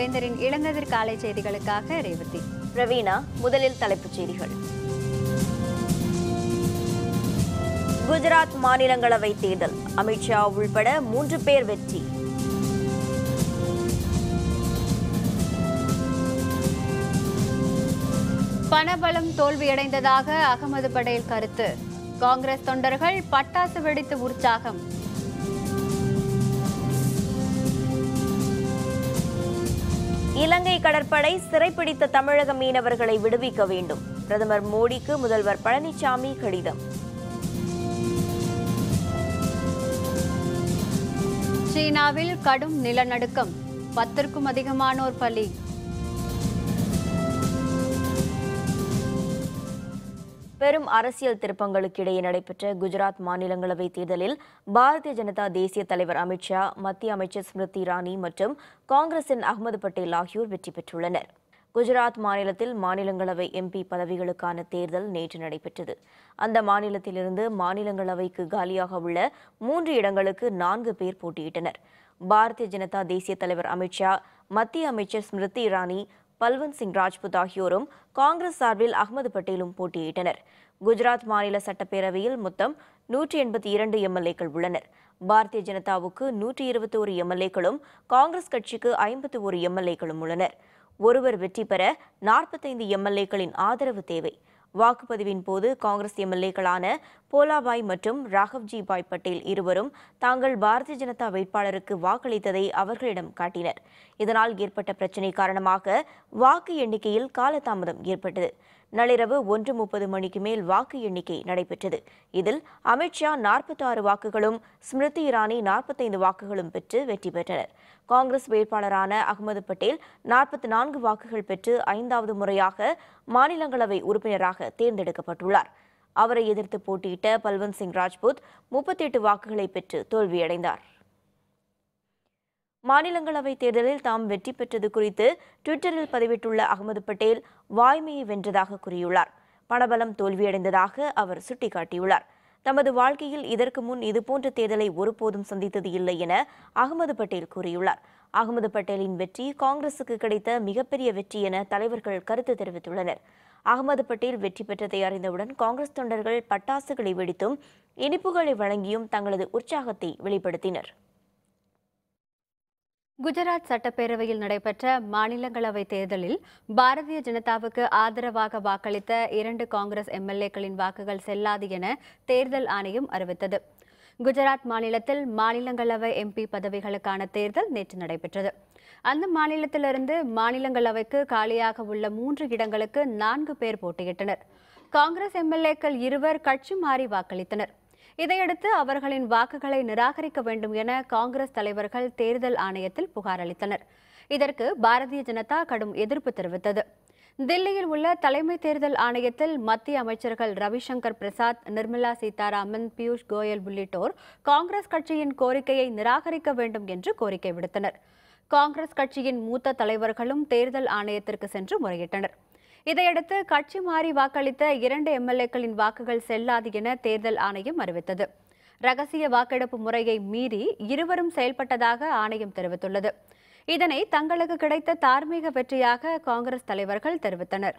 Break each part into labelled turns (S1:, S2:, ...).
S1: வேந்தரின் இளந்ததிர் காலை செய்திகளுக்காக ரேவதி
S2: பிரவீனா முதலில் தலைப்புச் செய்திகள் குஜராத் மாநிலங்களவை தேர்தல் அமித்ஷா உள்பட மூன்று பேர் வெற்றி
S1: பணபலம் தோல்வியடைந்ததாக அகமது படேல் கருத்து காங்கிரஸ் தொண்டர்கள் பட்டாசு வெடித்து உற்சாகம்
S2: இலங்கை கடற்படை சிறைப்பிடித்த தமிழக மீனவர்களை விடுவிக்க வேண்டும் பிரதமர் மோடிக்கு முதல்வர் பழனிசாமி கடிதம்
S1: சீனாவில் கடும் நிலநடுக்கம் பத்திற்கும் அதிகமானோர் பலி
S2: பெரும் அரசியல் திருப்பங்களுக்கு இடையே நடைபெற்ற குஜராத் மாநிலங்களவை தேர்தலில் பாரதிய ஜனதா தேசிய தலைவர் அமித்ஷா மத்திய அமைச்சர் ஸ்மிருதி இரானி மற்றும் காங்கிரசின் அகமது பட்டேல் ஆகியோர் வெற்றி பெற்றுள்ளனர் குஜராத் மாநிலத்தில் மாநிலங்களவை எம்பி பதவிகளுக்கான தேர்தல் நேற்று நடைபெற்றது அந்த மாநிலத்திலிருந்து மாநிலங்களவைக்கு காலியாக உள்ள மூன்று இடங்களுக்கு நான்கு பேர் போட்டியிட்டனர் பாரதிய ஜனதா தேசிய தலைவர் அமித்ஷா மத்திய அமைச்சர் ஸ்மிருதி இரானி பல்வந்த் சிங் ராஜ்புத் ஆகியோரும் காங்கிரஸ் சார்பில் அகமது பட்டேலும் போட்டியிட்டனர் குஜராத் மாநில சட்டப்பேரவையில் மொத்தம் நூற்றி எண்பத்தி இரண்டு எம்எல்ஏக்கள் உள்ளனர் பாரதிய ஜனதாவுக்கு நூற்றி இருபத்தி ஒரு எம்எல்ஏக்களும் காங்கிரஸ் கட்சிக்கு ஐம்பத்தி ஒரு எம்எல்ஏக்களும் உள்ளனர் ஒருவர் வெற்றி பெற நாற்பத்தைந்து எம்எல்ஏக்களின் ஆதரவு தேவை வாக்குப்பதிவின் போது காங்கிரஸ் எம்எல்ஏக்களான போலாபாய் மற்றும் ராகவ்ஜி பாய் பட்டேல் இருவரும் தாங்கள் பாரதிய ஜனதா வேட்பாளருக்கு வாக்களித்ததை அவர்களிடம் காட்டினர் இதனால் ஏற்பட்ட பிரச்சினை காரணமாக வாக்கு எண்ணிக்கையில் காலதாமதம் ஏற்பட்டது நள்ளிரவு ஒன்று முப்பது மணிக்கு மேல் வாக்கு எண்ணிக்கை நடைபெற்றது இதில் அமித்ஷா நாற்பத்தாறு வாக்குகளும் ஸ்மிருதி இரானி நாற்பத்தைந்து வாக்குகளும் பெற்று வெற்றி பெற்றனர் காங்கிரஸ் வேட்பாளரான அகமது பட்டேல் நாற்பத்தி நான்கு வாக்குகள் பெற்று ஐந்தாவது முறையாக மாநிலங்களவை உறுப்பினராக தேர்ந்தெடுக்கப்பட்டுள்ளார் அவரை எதிர்த்து போட்டியிட்ட பல்வந்த் சிங் ராஜ்புத் முப்பத்தி எட்டு வாக்குகளை பெற்று தோல்வியடைந்தார் மாநிலங்களவை தேர்தலில் தாம் வெற்றி பெற்றது குறித்து ட்விட்டரில் பதிவிட்டுள்ள அகமது பட்டேல் வாய்மையை வென்றதாக கூறியுள்ளார் பணபலம் தோல்வியடைந்ததாக அவர் சுட்டிக்காட்டியுள்ளார் தமது வாழ்க்கையில் இதற்கு முன் இதுபோன்ற தேர்தலை ஒருபோதும் சந்தித்தது இல்லை என அகமது பட்டேல் கூறியுள்ளார் அகமது பட்டேலின் வெற்றி காங்கிரசுக்கு கிடைத்த மிகப்பெரிய வெற்றி என தலைவர்கள் கருத்து தெரிவித்துள்ளனர் அகமது பட்டேல் வெற்றி பெற்றதை அறிந்தவுடன் காங்கிரஸ் தொண்டர்கள் பட்டாசுகளை வெடித்தும் இனிப்புகளை வழங்கியும் தங்களது உற்சாகத்தை வெளிப்படுத்தினர்
S1: குஜராத் சட்டப்பேரவையில் நடைபெற்ற மாநிலங்களவை தேர்தலில் பாரதிய ஜனதாவுக்கு ஆதரவாக வாக்களித்த இரண்டு காங்கிரஸ் எம்எல்ஏக்களின் வாக்குகள் செல்லாது என தேர்தல் ஆணையம் அறிவித்தது குஜராத் மாநிலத்தில் மாநிலங்களவை எம்பி பதவிகளுக்கான தேர்தல் நேற்று நடைபெற்றது அந்த மாநிலத்திலிருந்து மாநிலங்களவைக்கு காலியாக உள்ள மூன்று இடங்களுக்கு நான்கு பேர் போட்டியிட்டனர் காங்கிரஸ் எம்எல்ஏக்கள் இருவர் கட்சி மாறி வாக்களித்தனர் இதையடுத்து அவர்களின் வாக்குகளை நிராகரிக்க வேண்டும் என காங்கிரஸ் தலைவர்கள் தேர்தல் ஆணையத்தில் புகார் அளித்தனர் இதற்கு பாரதிய ஜனதா கடும் எதிர்ப்பு தெரிவித்தது தில்லியில் உள்ள தலைமை தேர்தல் ஆணையத்தில் மத்திய அமைச்சர்கள் ரவிசங்கர் பிரசாத் நிர்மலா சீதாராமன் பியூஷ் கோயல் உள்ளிட்டோர் காங்கிரஸ் கட்சியின் கோரிக்கையை நிராகரிக்க வேண்டும் என்று கோரிக்கை விடுத்தனர் காங்கிரஸ் கட்சியின் மூத்த தலைவர்களும் தேர்தல் ஆணையத்திற்கு சென்று முறையிட்டனர் இதையடுத்து கட்சி மாறி வாக்களித்த இரண்டு எம்எல்ஏக்களின் வாக்குகள் செல்லாது என தேர்தல் ஆணையம் அறிவித்தது ரகசிய வாக்கெடுப்பு முறையை மீறி இருவரும் செயல்பட்டதாக ஆணையம் தெரிவித்துள்ளது இதனை தங்களுக்கு கிடைத்த தார்மீக வெற்றியாக காங்கிரஸ் தலைவர்கள் தெரிவித்தனர்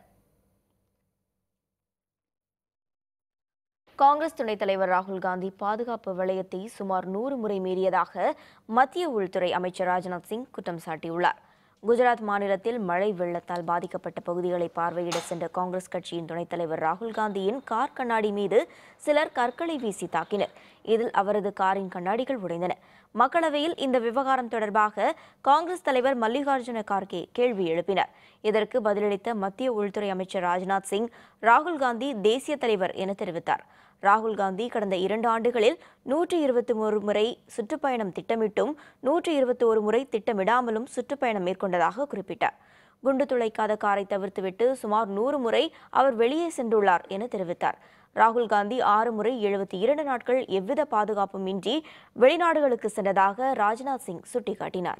S2: காங்கிரஸ் துணைத் தலைவர் ராகுல் காந்தி பாதுகாப்பு வளையத்தை சுமார் நூறு முறை மீறியதாக மத்திய உள்துறை அமைச்சர் ராஜ்நாத் சிங் குற்றம் சாட்டியுள்ளார் குஜராத் மாநிலத்தில் மழை வெள்ளத்தால் பாதிக்கப்பட்ட பகுதிகளை பார்வையிட சென்ற காங்கிரஸ் கட்சியின் துணைத் தலைவர் ராகுல் காந்தியின் கார் கண்ணாடி மீது சிலர் கற்களை வீசி தாக்கினர் இதில் அவரது காரின் கண்ணாடிகள் உடைந்தன மக்களவையில் இந்த விவகாரம் தொடர்பாக காங்கிரஸ் தலைவர் மல்லிகார்ஜுன கார்கே கேள்வி எழுப்பினார் இதற்கு பதிலளித்த மத்திய உள்துறை அமைச்சர் ராஜ்நாத் சிங் ராகுல் காந்தி தேசிய தலைவர் என தெரிவித்தார் ராகுல் காந்தி கடந்த இரண்டு ஆண்டுகளில் நூற்றி இருபத்தி ஒரு முறை சுற்றுப்பயணம் திட்டமிட்டும் நூற்றி இருபத்தி ஒரு முறை திட்டமிடாமலும் சுற்றுப்பயணம் மேற்கொண்டதாக குறிப்பிட்டார் குண்டு துளைக்காத காரை தவிர்த்துவிட்டு சுமார் நூறு முறை அவர் வெளியே சென்றுள்ளார் என தெரிவித்தார் ராகுல் காந்தி ஆறு முறை எழுபத்தி இரண்டு நாட்கள் எவ்வித பாதுகாப்பும் இன்றி வெளிநாடுகளுக்கு சென்றதாக ராஜ்நாத் சிங் சுட்டிக்காட்டினார்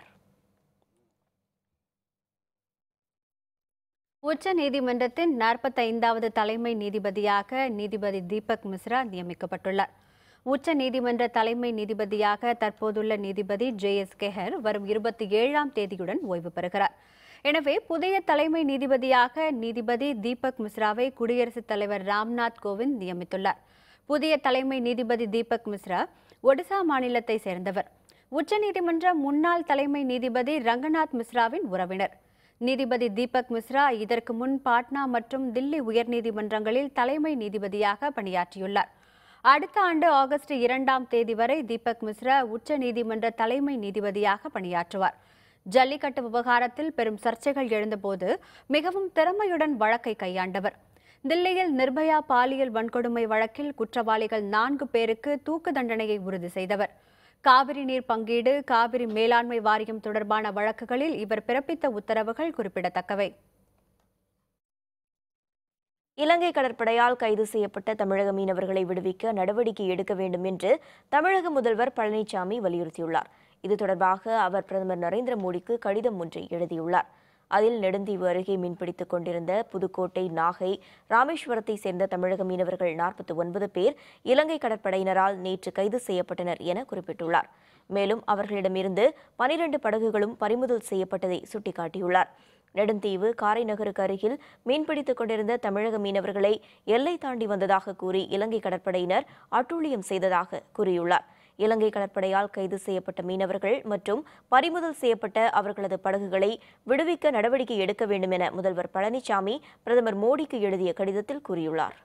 S1: உச்ச நீதிமன்றத்தின் நாற்பத்தைந்தாவது தலைமை நீதிபதியாக நீதிபதி தீபக் மிஸ்ரா நியமிக்கப்பட்டுள்ளார் உச்ச நீதிமன்ற தலைமை நீதிபதியாக தற்போதுள்ள நீதிபதி ஜே எஸ் கெஹர் வரும் இருபத்தி ஏழாம் தேதியுடன் ஓய்வு பெறுகிறார் எனவே புதிய தலைமை நீதிபதியாக நீதிபதி தீபக் மிஸ்ராவை குடியரசுத் தலைவர் ராம்நாத் கோவிந்த் நியமித்துள்ளார் புதிய தலைமை நீதிபதி தீபக் மிஸ்ரா ஒடிசா மாநிலத்தை சேர்ந்தவர் உச்சநீதிமன்ற முன்னாள் தலைமை நீதிபதி ரங்கநாத் மிஸ்ராவின் உறவினர் நீதிபதி தீபக் மிஸ்ரா இதற்கு முன் பாட்னா மற்றும் தில்லி உயர்நீதிமன்றங்களில் தலைமை நீதிபதியாக பணியாற்றியுள்ளார் அடுத்த ஆண்டு ஆகஸ்ட் இரண்டாம் தேதி வரை தீபக் மிஸ்ரா உச்ச நீதிமன்ற தலைமை நீதிபதியாக பணியாற்றுவார் ஜல்லிக்கட்டு விவகாரத்தில் பெரும் சர்ச்சைகள் எழுந்தபோது மிகவும் திறமையுடன் வழக்கை கையாண்டவர் தில்லியில் நிர்பயா பாலியல் வன்கொடுமை வழக்கில் குற்றவாளிகள் நான்கு பேருக்கு தூக்கு தண்டனையை உறுதி செய்தவர் காவிரி நீர் பங்கீடு காவிரி மேலாண்மை வாரியம் தொடர்பான வழக்குகளில் இவர் பிறப்பித்த உத்தரவுகள் குறிப்பிடத்தக்கவை
S2: இலங்கை கடற்படையால் கைது செய்யப்பட்ட தமிழக மீனவர்களை விடுவிக்க நடவடிக்கை எடுக்க வேண்டும் என்று தமிழக முதல்வர் பழனிசாமி வலியுறுத்தியுள்ளார் இது தொடர்பாக அவர் பிரதமர் நரேந்திர மோடிக்கு கடிதம் ஒன்றை எழுதியுள்ளார் அதில் நெடுந்தீவு அருகே மீன்பிடித்துக் கொண்டிருந்த புதுக்கோட்டை நாகை ராமேஸ்வரத்தை சேர்ந்த தமிழக மீனவர்கள் நாற்பத்தி ஒன்பது பேர் இலங்கை கடற்படையினரால் நேற்று கைது செய்யப்பட்டனர் என குறிப்பிட்டுள்ளார் மேலும் அவர்களிடமிருந்து பனிரண்டு படகுகளும் பறிமுதல் செய்யப்பட்டதை சுட்டிக்காட்டியுள்ளார் நெடுந்தீவு காரைநகருக்கு அருகில் மீன்பிடித்துக் கொண்டிருந்த தமிழக மீனவர்களை எல்லை தாண்டி வந்ததாக கூறி இலங்கை கடற்படையினர் அட்டூழியம் செய்ததாக கூறியுள்ளார் இலங்கை கடற்படையால் கைது செய்யப்பட்ட மீனவர்கள் மற்றும் பறிமுதல் செய்யப்பட்ட அவர்களது படகுகளை விடுவிக்க நடவடிக்கை எடுக்க வேண்டும் என முதல்வர் பழனிசாமி பிரதமர் மோடிக்கு எழுதிய கடிதத்தில் கூறியுள்ளார்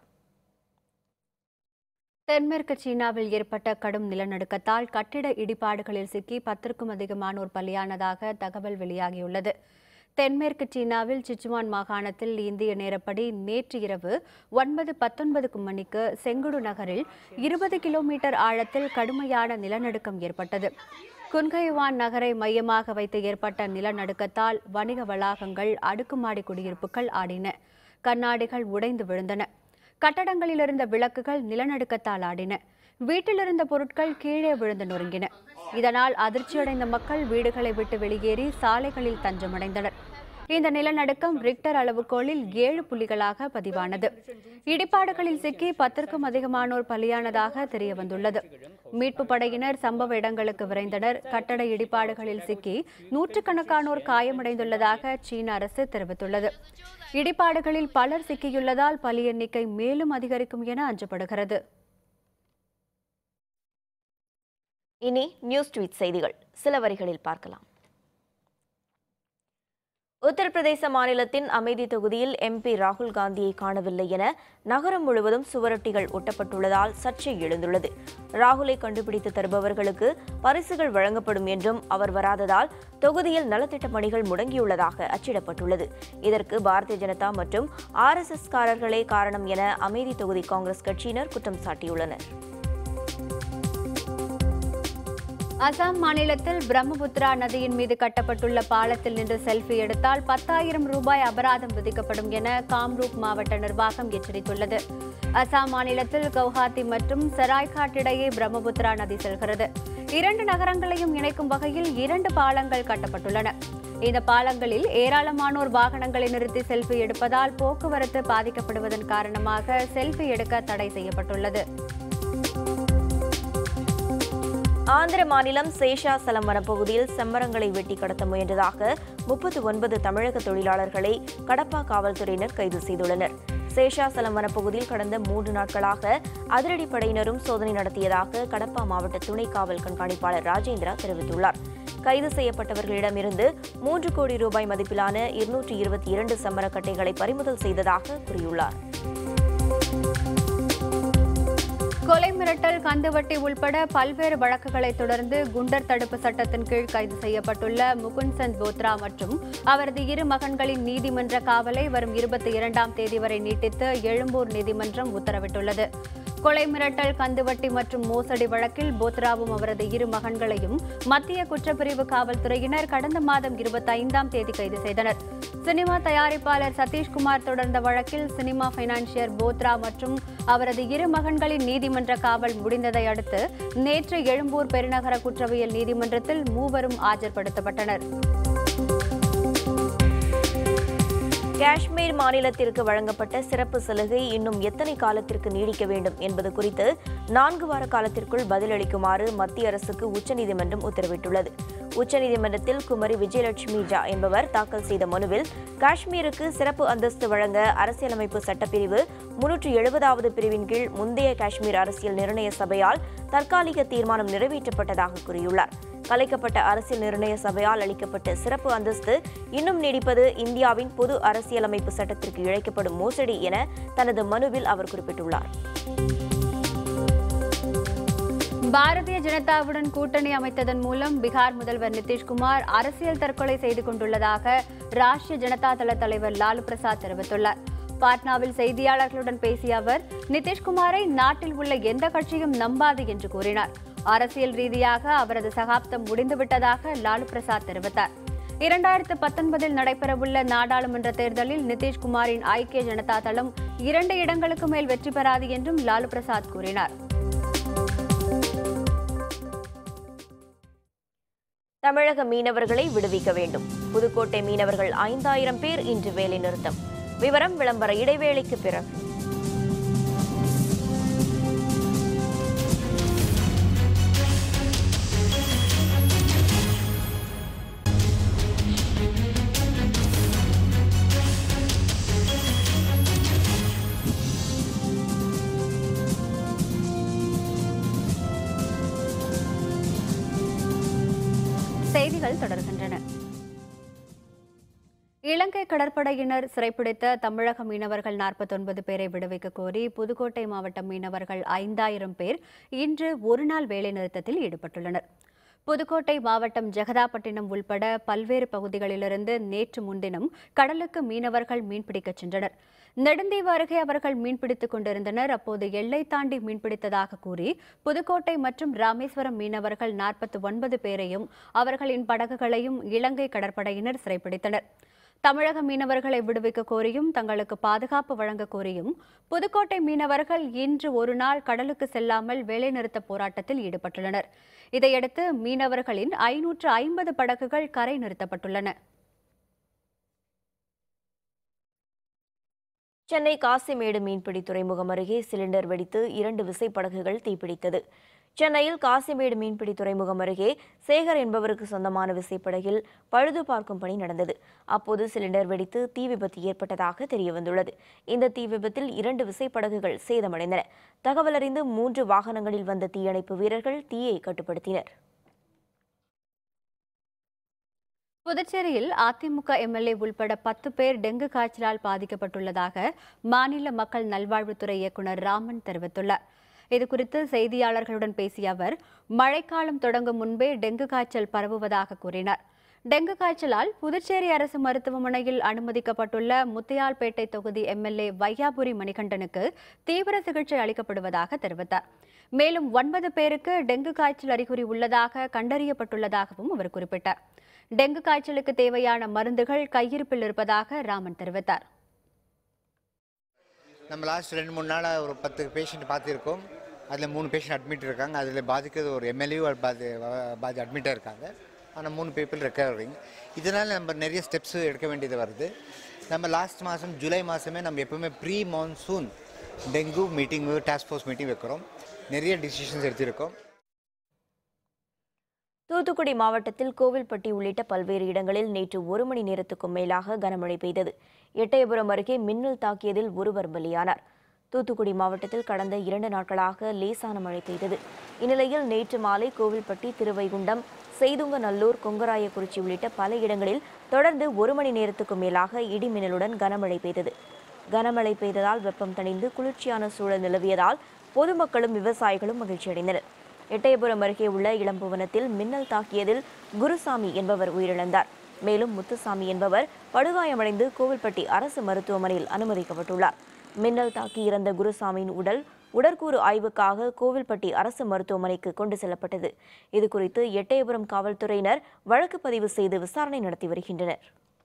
S1: தென்மேற்கு சீனாவில் ஏற்பட்ட கடும் நிலநடுக்கத்தால் கட்டிட இடிபாடுகளில் சிக்கி பத்திற்கும் அதிகமானோர் பலியானதாக தகவல் வெளியாகியுள்ளது தென்மேற்கு சீனாவில் சிச்சுவான் மாகாணத்தில் இந்திய நேரப்படி நேற்று இரவு ஒன்பது பத்தொன்பதுக்கு மணிக்கு செங்குடு நகரில் இருபது கிலோமீட்டர் ஆழத்தில் கடுமையான நிலநடுக்கம் ஏற்பட்டது குன்கைவான் நகரை மையமாக வைத்து ஏற்பட்ட நிலநடுக்கத்தால் வணிக வளாகங்கள் அடுக்குமாடி குடியிருப்புகள் ஆடின கண்ணாடிகள் உடைந்து விழுந்தன கட்டடங்களில் இருந்த விளக்குகள் நிலநடுக்கத்தால் ஆடின வீட்டிலிருந்த பொருட்கள் கீழே விழுந்து நொறுங்கின இதனால் அதிர்ச்சியடைந்த மக்கள் வீடுகளை விட்டு வெளியேறி சாலைகளில் தஞ்சமடைந்தனர் இந்த நிலநடுக்கம் ரிக்டர் அளவுகோலில் ஏழு புள்ளிகளாக பதிவானது இடிபாடுகளில் சிக்கி பத்திற்கும் அதிகமானோர் பலியானதாக தெரியவந்துள்ளது மீட்பு படையினர் சம்பவ இடங்களுக்கு விரைந்தனர் கட்டட இடிபாடுகளில் சிக்கி நூற்றுக்கணக்கானோர் காயமடைந்துள்ளதாக சீன அரசு தெரிவித்துள்ளது இடிபாடுகளில் பலர் சிக்கியுள்ளதால் பலி எண்ணிக்கை மேலும் அதிகரிக்கும் என அஞ்சப்படுகிறது
S2: இனி நியூஸ் ட்வீட் செய்திகள் சில வரிகளில் பார்க்கலாம் உத்தரப்பிரதேச மாநிலத்தின் அமைதி தொகுதியில் எம்பி ராகுல் காந்தியை காணவில்லை என நகரம் முழுவதும் சுவரொட்டிகள் ஒட்டப்பட்டுள்ளதால் சர்ச்சை எழுந்துள்ளது ராகுலை கண்டுபிடித்து தருபவர்களுக்கு பரிசுகள் வழங்கப்படும் என்றும் அவர் வராததால் தொகுதியில் நலத்திட்ட பணிகள் முடங்கியுள்ளதாக அச்சிடப்பட்டுள்ளது இதற்கு பாரதிய ஜனதா மற்றும் ஆர்எஸ்எஸ் காரர்களே காரணம் என அமைதி தொகுதி காங்கிரஸ் கட்சியினர் குற்றம் சாட்டியுள்ளனர்
S1: அசாம் மாநிலத்தில் பிரம்மபுத்திரா நதியின் மீது கட்டப்பட்டுள்ள பாலத்தில் நின்று செல்ஃபி எடுத்தால் பத்தாயிரம் ரூபாய் அபராதம் விதிக்கப்படும் என காம்ரூப் மாவட்ட நிர்வாகம் எச்சரித்துள்ளது அசாம் மாநிலத்தில் கவுஹாத்தி மற்றும் செராய்காட் இடையே பிரம்மபுத்திரா நதி செல்கிறது இரண்டு நகரங்களையும் இணைக்கும் வகையில் இரண்டு பாலங்கள் கட்டப்பட்டுள்ளன இந்த பாலங்களில் ஏராளமானோர் வாகனங்களை நிறுத்தி செல்ஃபி எடுப்பதால் போக்குவரத்து பாதிக்கப்படுவதன் காரணமாக செல்ஃபி எடுக்க தடை செய்யப்பட்டுள்ளது
S2: ஆந்திர மாநிலம் சேஷாசலம் வனப்பகுதியில் செம்மரங்களை வெட்டி கடத்த முயன்றதாக முப்பத்தி ஒன்பது தமிழக தொழிலாளர்களை கடப்பா காவல்துறையினர் கைது செய்துள்ளனர் சேஷாசலம் வனப்பகுதியில் கடந்த மூன்று நாட்களாக அதிரடிப்படையினரும் சோதனை நடத்தியதாக கடப்பா மாவட்ட துணை காவல் கண்காணிப்பாளர் ராஜேந்திரா தெரிவித்துள்ளார் கைது செய்யப்பட்டவர்களிடமிருந்து மூன்று கோடி ரூபாய் மதிப்பிலான இருநூற்றி இருபத்தி இரண்டு செம்மரக்கட்டைகளை பறிமுதல் செய்ததாக கூறியுள்ளார்
S1: கொலை மிரட்டல் கந்துவட்டி உள்பட பல்வேறு வழக்குகளை தொடர்ந்து குண்டர் தடுப்பு சட்டத்தின் கீழ் கைது செய்யப்பட்டுள்ள முகுந்த் போத்ரா மற்றும் அவரது இரு மகன்களின் நீதிமன்ற காவலை வரும் இருபத்தி இரண்டாம் தேதி வரை நீட்டித்து எழும்பூர் நீதிமன்றம் உத்தரவிட்டுள்ளது கொலை மிரட்டல் கந்துவட்டி மற்றும் மோசடி வழக்கில் போத்ராவும் அவரது இரு மகன்களையும் மத்திய குற்றப்பிரிவு காவல்துறையினர் கடந்த மாதம் இருபத்தி ஐந்தாம் தேதி கைது செய்தனர் சினிமா தயாரிப்பாளர் சதீஷ்குமார் தொடர்ந்த வழக்கில் சினிமா பைனான்சியர் போத்ரா மற்றும் அவரது இரு மகன்களின் நீதிமன்ற காவல் முடிந்ததை அடுத்து நேற்று எழும்பூர் பெருநகர குற்றவியல் நீதிமன்றத்தில் மூவரும் ஆஜர்படுத்தப்பட்டனர்
S2: காஷ்மீர் மாநிலத்திற்கு வழங்கப்பட்ட சிறப்பு சலுகை இன்னும் எத்தனை காலத்திற்கு நீடிக்க வேண்டும் என்பது குறித்து நான்கு வார காலத்திற்குள் பதிலளிக்குமாறு மத்திய அரசுக்கு உச்சநீதிமன்றம் உத்தரவிட்டுள்ளது உச்சநீதிமன்றத்தில் குமரி விஜயலட்சுமி ஜா என்பவர் தாக்கல் செய்த மனுவில் காஷ்மீருக்கு சிறப்பு அந்தஸ்து வழங்க அரசியலமைப்பு சட்டப்பிரிவு முன்னூற்று எழுபதாவது பிரிவின் கீழ் முந்தைய காஷ்மீர் அரசியல் நிர்ணய சபையால் தற்காலிக தீர்மானம் நிறைவேற்றப்பட்டதாக கூறியுள்ளார் கலைக்கப்பட்ட அரசியல் நிர்ணய சபையால் அளிக்கப்பட்ட சிறப்பு அந்தஸ்து இன்னும் நீடிப்பது இந்தியாவின் பொது அரசியலமைப்பு சட்டத்திற்கு இழைக்கப்படும் மோசடி என தனது மனுவில் அவர் குறிப்பிட்டுள்ளார்
S1: பாரதிய ஜனதாவுடன் கூட்டணி அமைத்ததன் மூலம் பீகார் முதல்வர் நிதிஷ்குமார் அரசியல் தற்கொலை செய்து கொண்டுள்ளதாக ராஷ்டிரிய ஜனதா தள தலைவர் லாலு பிரசாத் தெரிவித்துள்ளார் பாட்னாவில் செய்தியாளர்களுடன் பேசிய அவர் நிதிஷ்குமாரை நாட்டில் உள்ள எந்த கட்சியும் நம்பாது என்று கூறினார் அரசியல் ரீதியாக அவரது சகாப்தம் முடிந்துவிட்டதாக லாலு பிரசாத் தெரிவித்தார் இரண்டாயிரத்து பத்தொன்பதில் நடைபெறவுள்ள நாடாளுமன்ற தேர்தலில் நிதிஷ்குமாரின் ஐக்கிய ஜனதா தளம் இரண்டு இடங்களுக்கு மேல் வெற்றி பெறாது என்றும் லாலு பிரசாத் கூறினார்
S2: தமிழக மீனவர்களை விடுவிக்க வேண்டும் புதுக்கோட்டை மீனவர்கள் ஐந்தாயிரம் பேர் இன்று வேலை நிறுத்தம் விவரம் விளம்பர இடைவேளைக்கு பிறகு
S1: செய்திகள் தொடர்கின்றன இலங்கை கடற்படையினர் சிறைப்பிடித்த தமிழக மீனவர்கள் 49 பேரை விடுவிக்க கோரி புதுக்கோட்டை மாவட்ட மீனவர்கள் ஐந்தாயிரம் பேர் இன்று ஒருநாள் வேலைநிறுத்தத்தில் ஈடுபட்டுள்ளனர் புதுக்கோட்டை மாவட்டம் ஜெகதாப்பட்டினம் உள்பட பல்வேறு பகுதிகளிலிருந்து நேற்று முன்தினம் கடலுக்கு மீனவர்கள் மீன்பிடிக்கச் சென்றனர் நெடுந்தீவு அருகே அவர்கள் மீன்பிடித்துக் கொண்டிருந்தனர் அப்போது எல்லை தாண்டி மீன்பிடித்ததாக கூறி புதுக்கோட்டை மற்றும் ராமேஸ்வரம் மீனவர்கள் நாற்பத்தி ஒன்பது பேரையும் அவர்களின் படகுகளையும் இலங்கை கடற்படையினர் சிறைப்பிடித்தனர் தமிழக மீனவர்களை விடுவிக்க கோரியும் தங்களுக்கு பாதுகாப்பு வழங்க கோரியும் புதுக்கோட்டை மீனவர்கள் இன்று ஒரு நாள் கடலுக்கு செல்லாமல் வேலைநிறுத்த போராட்டத்தில் ஈடுபட்டுள்ளனர் இதையடுத்து மீனவர்களின் ஐநூற்று ஐம்பது படகுகள் கரை நிறுத்தப்பட்டுள்ளன
S2: சென்னை காசிமேடு மீன்பிடி துறைமுகம் அருகே சிலிண்டர் வெடித்து இரண்டு விசைப்படகுகள் தீப்பிடித்தது சென்னையில் காசிமேடு மீன்பிடி துறைமுகம் அருகே சேகர் என்பவருக்கு சொந்தமான விசைப்படகில் பழுது பார்க்கும் பணி நடந்தது அப்போது சிலிண்டர் வெடித்து தீ விபத்து ஏற்பட்டதாக தெரியவந்துள்ளது இந்த தீ விபத்தில் இரண்டு விசைப்படகுகள் சேதமடைந்தன தகவலறிந்து மூன்று வாகனங்களில் வந்த தீயணைப்பு வீரர்கள் தீயை கட்டுப்படுத்தினர்
S1: புதுச்சேரியில் அதிமுக எம்எல்ஏ உள்பட பத்து பேர் டெங்கு காய்ச்சலால் பாதிக்கப்பட்டுள்ளதாக மாநில மக்கள் நல்வாழ்வுத்துறை இயக்குநர் ராமன் தெரிவித்துள்ளார் இதுகுறித்து செய்தியாளர்களுடன் பேசிய அவர் மழைக்காலம் தொடங்கும் முன்பே டெங்கு காய்ச்சல் பரவுவதாக கூறினார் டெங்கு காய்ச்சலால் புதுச்சேரி அரசு மருத்துவமனையில் அனுமதிக்கப்பட்டுள்ள முத்தியால்பேட்டை தொகுதி எம்எல்ஏ வையாபுரி மணிகண்டனுக்கு தீவிர சிகிச்சை அளிக்கப்படுவதாக தெரிவித்தார் மேலும் ஒன்பது பேருக்கு டெங்கு காய்ச்சல் அறிகுறி உள்ளதாக கண்டறியப்பட்டுள்ளதாகவும் அவர் குறிப்பிட்டார் டெங்கு காய்ச்சலுக்கு தேவையான மருந்துகள் கையிருப்பில் இருப்பதாக ராமன் தெரிவித்தார்
S3: நம்ம லாஸ்ட் ரெண்டு மூணு நாளாக ஒரு பத்து பேஷண்ட் பார்த்துருக்கோம் அதில் மூணு பேஷண்ட் அட்மிட் இருக்காங்க அதில் பாதிக்கிறது ஒரு எம்எல்ஏ பாதி பாதி அட்மிட்டாக இருக்காங்க ஆனால் மூணு பீப்புள் ரெக்கவரிங் இதனால் நம்ம நிறைய ஸ்டெப்ஸ் எடுக்க வேண்டியது வருது நம்ம லாஸ்ட் மாதம் ஜூலை மாதமே நம்ம எப்பவுமே ப்ரீ மான்சூன் டெங்கு மீட்டிங்கு டாஸ்க் ஃபோர்ஸ் மீட்டிங் வைக்கிறோம் நிறைய டிசிஷன்ஸ் எடுத்திருக்கோம்
S2: தூத்துக்குடி மாவட்டத்தில் கோவில்பட்டி உள்ளிட்ட பல்வேறு இடங்களில் நேற்று ஒரு மணி நேரத்துக்கும் மேலாக கனமழை பெய்தது எட்டயபுரம் அருகே மின்னல் தாக்கியதில் ஒருவர் பலியானார் தூத்துக்குடி மாவட்டத்தில் கடந்த இரண்டு நாட்களாக லேசான மழை பெய்தது இந்நிலையில் நேற்று மாலை கோவில்பட்டி திருவைகுண்டம் செய்துங்கநல்லூர் கொங்கராயக்குறிச்சி உள்ளிட்ட பல இடங்களில் தொடர்ந்து ஒரு மணி நேரத்துக்கும் மேலாக இடி மின்னலுடன் கனமழை பெய்தது கனமழை பெய்ததால் வெப்பம் தணிந்து குளிர்ச்சியான சூழல் நிலவியதால் பொதுமக்களும் விவசாயிகளும் மகிழ்ச்சியடைந்தனர் எட்டயபுரம் அருகே உள்ள இளம்புவனத்தில் மின்னல் தாக்கியதில் குருசாமி என்பவர் உயிரிழந்தார் மேலும் முத்துசாமி என்பவர் படுகாயமடைந்து கோவில்பட்டி அரசு மருத்துவமனையில் அனுமதிக்கப்பட்டுள்ளார் மின்னல் தாக்கி இறந்த குருசாமியின் உடல் உடற்கூறு ஆய்வுக்காக கோவில்பட்டி அரசு மருத்துவமனைக்கு கொண்டு செல்லப்பட்டது இதுகுறித்து எட்டயபுரம் காவல்துறையினர் வழக்கு பதிவு செய்து விசாரணை நடத்தி வருகின்றனர்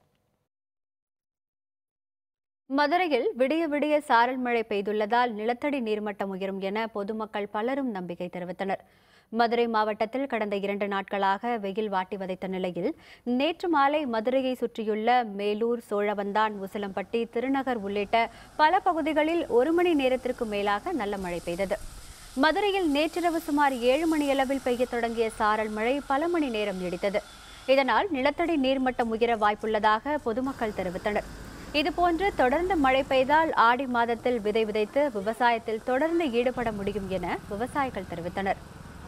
S1: மதுரையில் விடிய விடிய சாரல் மழை பெய்துள்ளதால் நிலத்தடி நீர்மட்டம் உயரும் என பொதுமக்கள் பலரும் நம்பிக்கை தெரிவித்தனர் மதுரை மாவட்டத்தில் கடந்த இரண்டு நாட்களாக வெயில் வாட்டி வதைத்த நிலையில் நேற்று மாலை மதுரையை சுற்றியுள்ள மேலூர் சோழவந்தான் உசிலம்பட்டி திருநகர் உள்ளிட்ட பல பகுதிகளில் ஒரு மணி நேரத்திற்கு மேலாக நல்ல மழை பெய்தது மதுரையில் நேற்றிரவு சுமார் ஏழு மணியளவில் பெய்யத் தொடங்கிய சாரல் மழை பல மணி நேரம் நீடித்தது இதனால் நிலத்தடி நீர்மட்டம் உயர வாய்ப்புள்ளதாக பொதுமக்கள் தெரிவித்தனர் இதுபோன்று தொடர்ந்து மழை பெய்தால் ஆடி மாதத்தில் விதை விதைத்து விவசாயத்தில் தொடர்ந்து ஈடுபட முடியும் என விவசாயிகள் தெரிவித்தனர்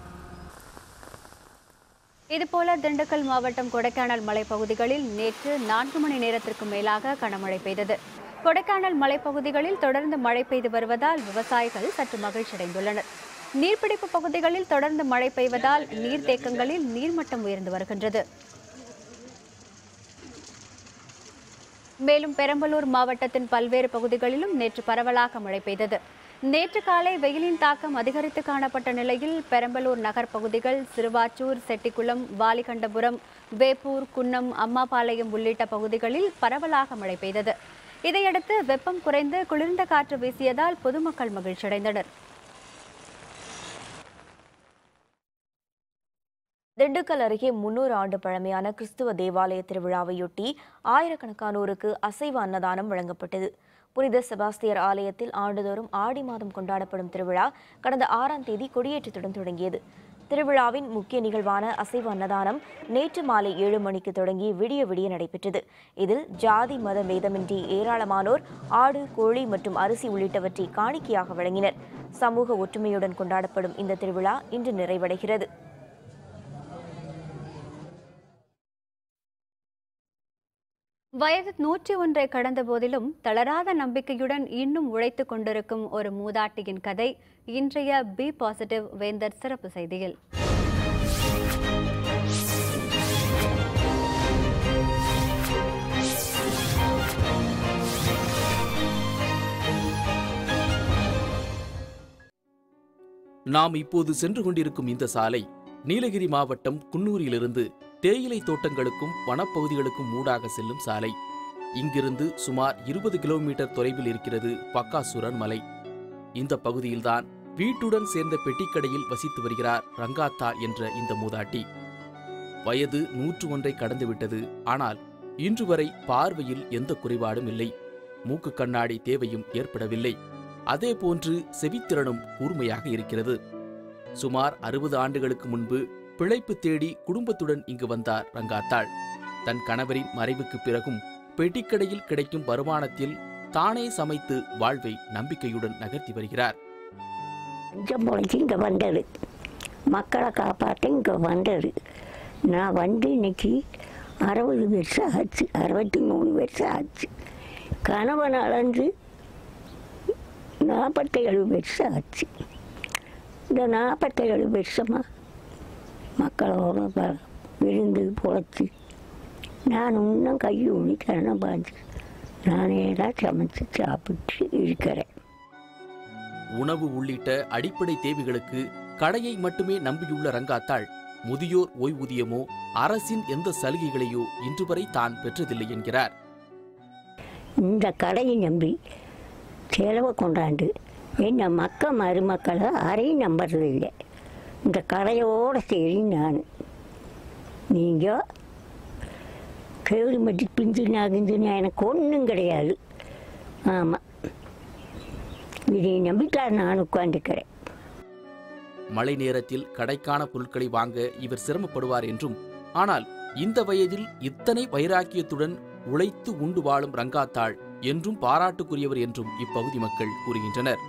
S1: இதுபோல திண்டுக்கல் மாவட்டம் கொடைக்கானல் மலைப்பகுதிகளில் நேற்று நான்கு மணி நேரத்திற்கு மேலாக கனமழை பெய்தது கொடைக்கானல் மலைப்பகுதிகளில் தொடர்ந்து மழை பெய்து வருவதால் விவசாயிகள் சற்று மகிழ்ச்சியடைந்துள்ளனர் நீர்பிடிப்பு பகுதிகளில் தொடர்ந்து மழை பெய்வதால் நீர்த்தேக்கங்களில் நீர்மட்டம் உயர்ந்து வருகின்றது மேலும் பெரம்பலூர் மாவட்டத்தின் பல்வேறு பகுதிகளிலும் நேற்று பரவலாக மழை பெய்தது நேற்று காலை வெயிலின் தாக்கம் அதிகரித்து காணப்பட்ட நிலையில் பெரம்பலூர் நகர் பகுதிகள் சிறுவாச்சூர் செட்டிக்குளம் வாலிகண்டபுரம் வேப்பூர் குன்னம் அம்மாபாளையம் உள்ளிட்ட பகுதிகளில் பரவலாக மழை பெய்தது இதையடுத்து வெப்பம் குறைந்து குளிர்ந்த காற்று வீசியதால் பொதுமக்கள் மகிழ்ச்சியடைந்தனர்
S2: திண்டுக்கல் அருகே முன்னூறு ஆண்டு பழமையான கிறிஸ்துவ தேவாலய திருவிழாவையொட்டி ஆயிரக்கணக்கானோருக்கு அசைவ அன்னதானம் வழங்கப்பட்டது புனித செபாஸ்தியர் ஆலயத்தில் ஆண்டுதோறும் ஆடி மாதம் கொண்டாடப்படும் திருவிழா கடந்த ஆறாம் தேதி கொடியேற்றத்துடன் தொடங்கியது திருவிழாவின் முக்கிய நிகழ்வான அசைவ அன்னதானம் நேற்று மாலை ஏழு மணிக்கு தொடங்கி விடிய விடிய நடைபெற்றது இதில் ஜாதி மத பேதமின்றி ஏராளமானோர் ஆடு கோழி மற்றும் அரிசி உள்ளிட்டவற்றை காணிக்கையாக வழங்கினர் சமூக ஒற்றுமையுடன் கொண்டாடப்படும் இந்த திருவிழா இன்று நிறைவடைகிறது
S1: வயது நூற்றி ஒன்றை கடந்த போதிலும் தளராத நம்பிக்கையுடன் இன்னும் உழைத்துக் கொண்டிருக்கும் ஒரு மூதாட்டியின் கதை இன்றைய பி பாசிட்டிவ் வேந்தர் சிறப்பு செய்தியில்
S4: நாம் இப்போது சென்று கொண்டிருக்கும் இந்த சாலை நீலகிரி மாவட்டம் குன்னூரிலிருந்து தேயிலை தோட்டங்களுக்கும் வனப்பகுதிகளுக்கும் ஊடாக செல்லும் சாலை இங்கிருந்து சுமார் இருபது கிலோமீட்டர் தொலைவில் இருக்கிறது பக்காசுரன் மலை இந்த பகுதியில்தான் வீட்டுடன் சேர்ந்த பெட்டிக்கடையில் வசித்து வருகிறார் ரங்காத்தா என்ற இந்த மூதாட்டி வயது நூற்று ஒன்றை கடந்துவிட்டது ஆனால் இன்று வரை பார்வையில் எந்த குறைபாடும் இல்லை மூக்கு கண்ணாடி தேவையும் ஏற்படவில்லை அதே போன்று செவித்திறனும் கூர்மையாக இருக்கிறது சுமார் அறுபது ஆண்டுகளுக்கு முன்பு பிழைப்பு தேடி குடும்பத்துடன் இங்கு வந்தார் ரங்காத்தாள் தன் கணவரின் மறைவுக்கு பிறகும் பெட்டிக்கடையில் கிடைக்கும் வருமானத்தில் தானே சமைத்து வாழ்வை நம்பிக்கையுடன் நகர்த்தி வருகிறார்
S5: கொஞ்சம் பொழைச்சி இங்கே வந்தது மக்களை காப்பாற்ற இங்கே வந்தது நான் வந்து இன்னைக்கு அறுபது வருஷம் ஆச்சு அறுபத்தி மூணு வருஷம் ஆச்சு கணவன் அளந்து நாற்பத்தேழு வருஷம் ஆச்சு இந்த நாற்பத்தேழு வருஷமாக மக்களோட வ- விருந்து பொழைச்சி நான் இன்னும் கை ஊனி கரணம் பாஞ்சு நானே தான் சமைச்சு சாப்பிட்டு இருக்கிறேன்
S4: உணவு உள்ளிட்ட அடிப்படை தேவைகளுக்கு கடையை மட்டுமே நம்பியுள்ள ரங்காத்தாள் முதியோர் ஓய்வூதியமோ அரசின் எந்த சலுகைகளையோ இன்று வரை தான் பெற்றதில்லை என்கிறார்
S5: இந்த கடையை நம்பி செலவை கொண்டாண்டு என்ன மக்க மருமக்களை அறையும் நம்புறது இல்லை இந்த கடையோடு சரி நான் நீங்கள் கேள்விமட்டி பிஞ்சு நகுந்துன்னு எனக்கு ஒன்றும் கிடையாது ஆமாம் இதை நம்பித்தான் நான் உட்காந்துக்கிறேன்
S4: மழை நேரத்தில் கடைக்கான பொருட்களை வாங்க இவர் சிரமப்படுவார் என்றும் ஆனால் இந்த வயதில் இத்தனை வைராக்கியத்துடன் உழைத்து உண்டு வாழும் ரங்காத்தாள் என்றும் பாராட்டுக்குரியவர் என்றும் இப்பகுதி மக்கள் கூறுகின்றனர்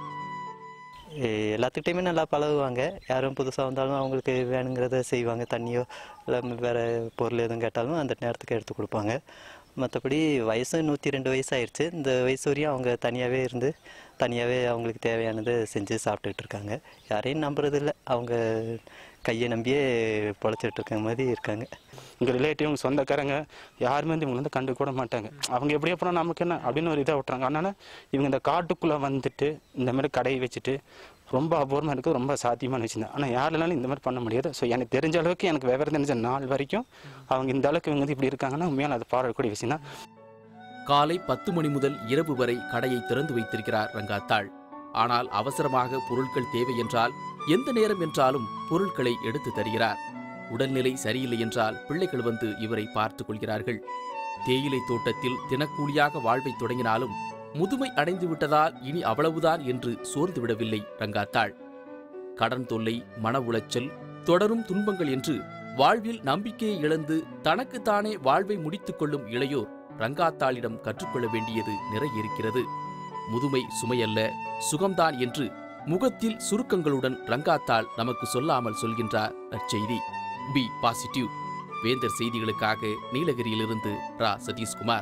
S6: எ- எல்லாத்துக்கிட்டையுமே நல்லா பழகுவாங்க யாரும் புதுசாக வந்தாலும் அவங்களுக்கு வேணுங்கிறத செய்வாங்க தண்ணியோ இல்லை வேறு பொருள் எதுவும் கேட்டாலும் அந்த நேரத்துக்கு எடுத்து கொடுப்பாங்க மற்றபடி வயசு நூற்றி ரெண்டு வயசு ஆயிடுச்சு இந்த வயசு வரையும் அவங்க தனியாகவே இருந்து தனியாகவே அவங்களுக்கு தேவையானதை செஞ்சு சாப்பிட்டுட்டு இருக்காங்க யாரையும் நம்புறதில்ல அவங்க கையை நம்பியே பொழைச்சிட்டு இருக்க மாதிரி இருக்காங்க
S7: எங்கள் ரிலேட்டிவ் உங்கள் சொந்தக்காரங்க யாருமே வந்து இவங்க வந்து கண்டு கூட மாட்டாங்க அவங்க எப்படி அப்புறம் நமக்கு என்ன அப்படின்னு ஒரு இதாக விட்டுறாங்க அதனால இவங்க இந்த காட்டுக்குள்ளே வந்துட்டு இந்த மாதிரி கடையை வச்சுட்டு ரொம்ப அபூர்வமாக இருக்குது ரொம்ப சாத்தியமான விஷயம் தான் ஆனால் யாருனாலும் இந்த மாதிரி பண்ண முடியாது ஸோ எனக்கு தெரிஞ்ச அளவுக்கு எனக்கு விவரம் தெரிஞ்ச நாள் வரைக்கும் அவங்க இந்த அளவுக்கு இவங்க வந்து இப்படி இருக்காங்கன்னா உண்மையான அது பாராட்டக்கூடிய விஷயம் தான்
S4: காலை பத்து மணி முதல் இரவு வரை கடையை திறந்து வைத்திருக்கிறார் ரங்காத்தாள் ஆனால் அவசரமாக பொருட்கள் தேவை என்றால் எந்த நேரம் என்றாலும் பொருட்களை எடுத்து தருகிறார் உடல்நிலை சரியில்லை என்றால் பிள்ளைகள் வந்து இவரை பார்த்துக் கொள்கிறார்கள் தேயிலை தோட்டத்தில் தினக்கூலியாக வாழ்வை தொடங்கினாலும் முதுமை அடைந்து விட்டதால் இனி அவ்வளவுதான் என்று சோர்ந்து விடவில்லை ரங்காத்தாள் கடன் தொல்லை மன உளைச்சல் தொடரும் துன்பங்கள் என்று வாழ்வில் நம்பிக்கையை இழந்து தனக்குத்தானே வாழ்வை முடித்துக் கொள்ளும் இளையோர் ரங்காத்தாளிடம் கற்றுக்கொள்ள வேண்டியது நிறைய இருக்கிறது முதுமை சுமையல்ல சுகம்தான் என்று முகத்தில் சுருக்கங்களுடன் ரங்காத்தாள் நமக்கு சொல்லாமல் சொல்கின்றார் அச்செய்தி பி பாசிட்டிவ் வேந்தர் செய்திகளுக்காக நீலகிரியிலிருந்து ரா சதீஷ்குமார்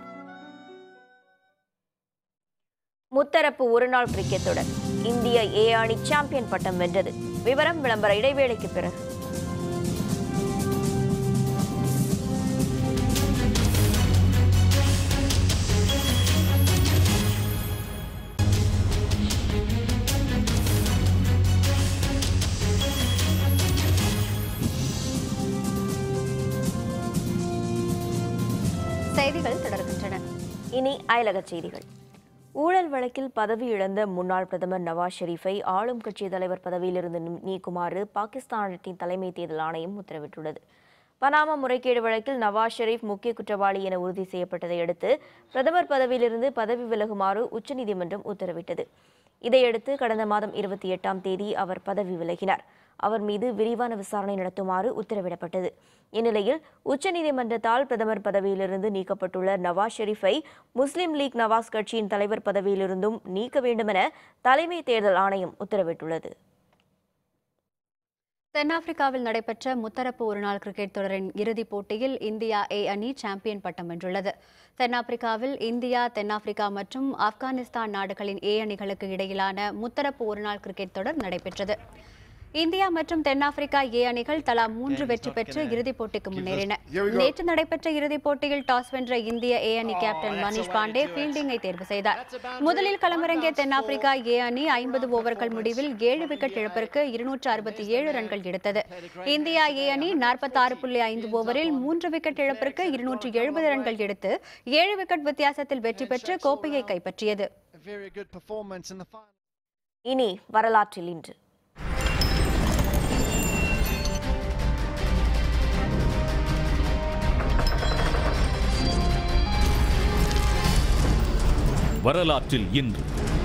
S2: முத்தரப்பு ஒருநாள் கிரிக்கெட் தொடர் இந்திய ஏ அணி சாம்பியன் பட்டம் வென்றது விவரம் விளம்பர இடைவேளைக்கு பிறகு
S1: செய்திகள் தொடர்கின்றன
S2: இனி அயலகச் செய்திகள் ஊழல் வழக்கில் பதவி இழந்த முன்னாள் பிரதமர் நவாஸ் ஷெரீஃபை ஆளும் கட்சி தலைவர் பதவியிலிருந்து நீ- நீக்குமாறு பாகிஸ்தானத்தின் தலைமை தேர்தல் ஆணையம் உத்தரவிட்டுள்ளது பனாமா முறைகேடு வழக்கில் நவாஸ் ஷெரீப் முக்கிய குற்றவாளி என உறுதி செய்யப்பட்டதை அடுத்து பிரதமர் பதவியிலிருந்து பதவி விலகுமாறு உச்சநீதிமன்றம் உத்தரவிட்டது இதையடுத்து கடந்த மாதம் இருபத்தி எட்டாம் தேதி அவர் பதவி விலகினார் அவர் மீது விரிவான விசாரணை நடத்துமாறு உத்தரவிடப்பட்டது இந்நிலையில் உச்சநீதிமன்றத்தால் பிரதமர் பதவியிலிருந்து நீக்கப்பட்டுள்ள நவாஸ் ஷெரீஃபை முஸ்லிம் லீக் நவாஸ் கட்சியின் தலைவர் பதவியிலிருந்தும் நீக்க வேண்டுமென தலைமை தேர்தல் ஆணையம் உத்தரவிட்டுள்ளது
S1: தென்னாப்பிரிக்காவில் நடைபெற்ற முத்தரப்பு ஒருநாள் கிரிக்கெட் தொடரின் இறுதிப் போட்டியில் இந்தியா ஏ அணி சாம்பியன் பட்டம் வென்றுள்ளது தென்னாப்பிரிக்காவில் இந்தியா தென்னாப்பிரிக்கா மற்றும் ஆப்கானிஸ்தான் நாடுகளின் ஏ அணிகளுக்கு இடையிலான முத்தரப்பு ஒருநாள் கிரிக்கெட் தொடர் நடைபெற்றது இந்தியா மற்றும் தென்னாப்பிரிக்கா ஏ அணிகள் தலா மூன்று வெற்றி பெற்று இறுதிப் போட்டிக்கு முன்னேறின நேற்று நடைபெற்ற இறுதிப் போட்டியில் டாஸ் வென்ற இந்திய ஏ அணி கேப்டன் மனிஷ் பாண்டே ஃபீல்டிங்கை தேர்வு செய்தார் முதலில் களமிறங்கிய தென்னாப்பிரிக்கா ஏ அணி ஐம்பது ஓவர்கள் முடிவில் ஏழு விக்கெட் இழப்பிற்கு இருநூற்று அறுபத்தி ஏழு ரன்கள் எடுத்தது இந்தியா ஏ அணி நாற்பத்தாறு புள்ளி ஐந்து ஓவரில் மூன்று விக்கெட் இழப்பிற்கு இருநூற்று எழுபது ரன்கள் எடுத்து ஏழு விக்கெட் வித்தியாசத்தில் வெற்றி பெற்று கோப்பையை கைப்பற்றியது
S8: a very good performance in the final.
S2: இனி வரலாற்றில் இன்று
S9: வரலாற்றில் இன்று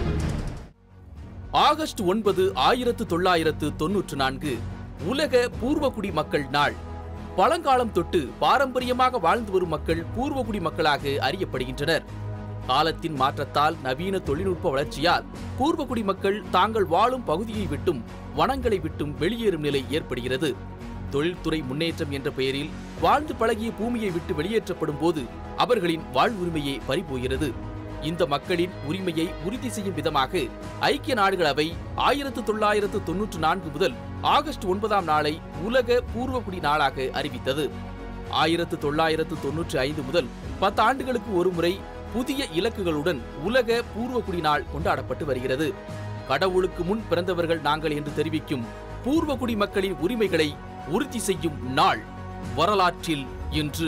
S4: ஆகஸ்ட் ஒன்பது ஆயிரத்து தொள்ளாயிரத்து தொன்னூற்று நான்கு உலக பூர்வகுடி மக்கள் நாள் பழங்காலம் தொட்டு பாரம்பரியமாக வாழ்ந்து வரும் மக்கள் பூர்வகுடி மக்களாக அறியப்படுகின்றனர் காலத்தின் மாற்றத்தால் நவீன தொழில்நுட்ப வளர்ச்சியால் பூர்வகுடி மக்கள் தாங்கள் வாழும் பகுதியை விட்டும் வனங்களை விட்டும் வெளியேறும் நிலை ஏற்படுகிறது தொழில்துறை முன்னேற்றம் என்ற பெயரில் வாழ்ந்து பழகிய பூமியை விட்டு வெளியேற்றப்படும் போது அவர்களின் வாழ்வுரிமையே பறிபோகிறது இந்த மக்களின் உரிமையை உறுதி செய்யும் விதமாக ஐக்கிய நாடுகள் அவை ஆயிரத்து தொள்ளாயிரத்து தொன்னூற்று நான்கு முதல் ஆகஸ்ட் ஒன்பதாம் நாளை உலக பூர்வகுடி நாளாக அறிவித்தது ஆயிரத்து தொள்ளாயிரத்து தொன்னூற்றி ஐந்து முதல் பத்து ஆண்டுகளுக்கு ஒருமுறை புதிய இலக்குகளுடன் உலக பூர்வகுடி நாள் கொண்டாடப்பட்டு வருகிறது கடவுளுக்கு முன் பிறந்தவர்கள் நாங்கள் என்று தெரிவிக்கும் பூர்வகுடி மக்களின் உரிமைகளை உறுதி செய்யும் நாள் வரலாற்றில் இன்று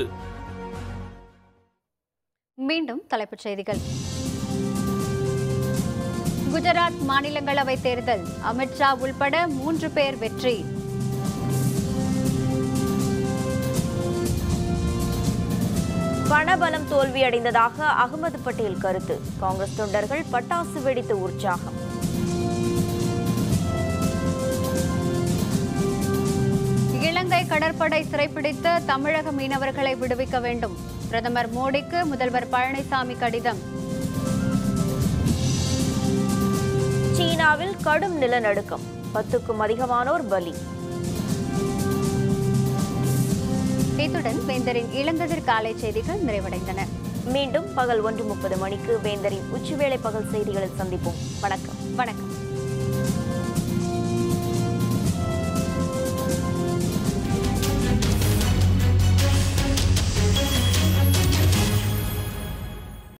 S1: மீண்டும் தலைப்புச் செய்திகள் குஜராத் மாநிலங்களவை தேர்தல் அமித்ஷா உள்பட மூன்று பேர் வெற்றி
S2: பணபலம் தோல்வியடைந்ததாக அகமது பட்டேல் கருத்து காங்கிரஸ் தொண்டர்கள் பட்டாசு வெடித்து உற்சாகம்
S1: இலங்கை கடற்படை சிறைப்பிடித்து தமிழக மீனவர்களை விடுவிக்க வேண்டும் பிரதமர் மோடிக்கு முதல்வர் பழனிசாமி கடிதம்
S2: சீனாவில் கடும் நிலநடுக்கம் பத்துக்கும் அதிகமானோர் பலி
S1: இத்துடன் வேந்தரின் இளங்கதிர் காலை செய்திகள் நிறைவடைந்தன
S2: மீண்டும் பகல் ஒன்று முப்பது மணிக்கு வேந்தரின் உச்சிவேளை பகல் செய்திகளில் சந்திப்போம் வணக்கம்
S1: வணக்கம்